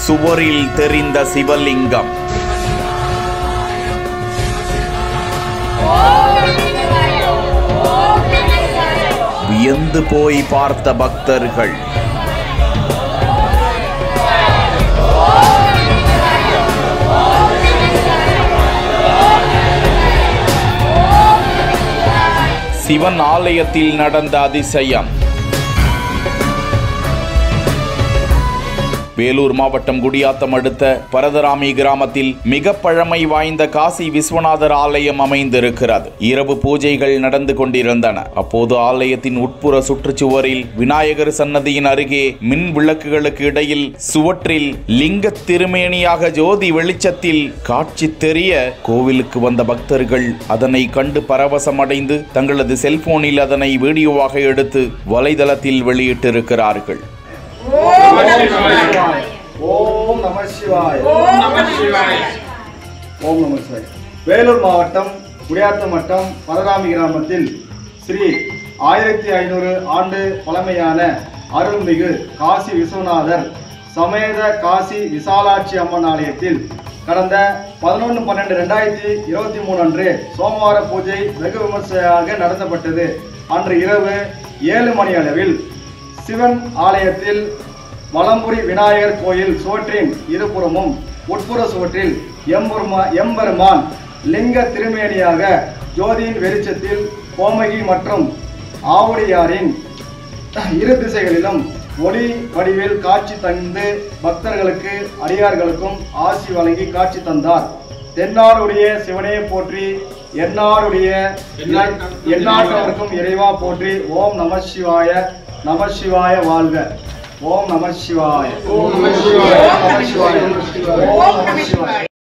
சுவரில் தெரிந்த சிவலிங்கம் வியந்து போய் பார்த்த பக்தர்கள் சிவன் ஆலயத்தில் நடந்த அதிசயம் வேலூர் மாவட்டம் குடியாத்தம் அடுத்த பரதராமி கிராமத்தில் மிக பழமை வாய்ந்த காசி விஸ்வநாதர் ஆலயம் அமைந்திருக்கிறது இரவு பூஜைகள் நடந்து கொண்டிருந்தன அப்போது ஆலயத்தின் உட்புற சுற்றுச்சுவரில் விநாயகர் சன்னதியின் அருகே மின் விளக்குகளுக்கு இடையில் சுவற்றில் லிங்க திருமேனியாக ஜோதி வெளிச்சத்தில் காட்சி தெரிய கோவிலுக்கு வந்த பக்தர்கள் அதனை கண்டு பரவசமடைந்து தங்களது செல்போனில் அதனை வீடியோவாக எடுத்து வலைதளத்தில் வெளியிட்டிருக்கிறார்கள் ஓம் நம சிவாய் ஓம் நம சிவாய் வேலூர் மாவட்டம் குடியாத்தம் வட்டம் பரராமி கிராமத்தில் ஸ்ரீ ஆயிரத்தி ஐநூறு ஆண்டு பழமையான அருள்மிகு காசி விஸ்வநாதர் சமேத காசி விசாலாட்சி அம்மன் ஆலயத்தில் கடந்த பதினொன்று பன்னெண்டு ரெண்டாயிரத்தி இருபத்தி மூணு அன்று சோமவார பூஜை வெகு விமர்சையாக நடத்தப்பட்டது அன்று இரவு ஏழு மணி அளவில் சிவன் ஆலயத்தில் வலம்புரி விநாயகர் கோயில் சுவற்றின் இருபுறமும் உட்புற சுவற்றில் எம்பெருமா எம்பெருமான் லிங்க திருமேனியாக ஜோதியின் வெளிச்சத்தில் கோமகி மற்றும் ஆவுடையாரின் இரு திசைகளிலும் ஒளி வடிவில் காட்சி தந்து பக்தர்களுக்கு அடியார்களுக்கும் ஆசி வழங்கி காட்சி தந்தார் தென்னாடுடைய சிவனே போற்றி என்னாருடைய எந்நாட்டவருக்கும் இறைவா போற்றி ஓம் நம சிவாய நம சிவாய வாழ்க ஓம் நம சிவாய ஓம் நம சிவாய ஓம் நம சிவாய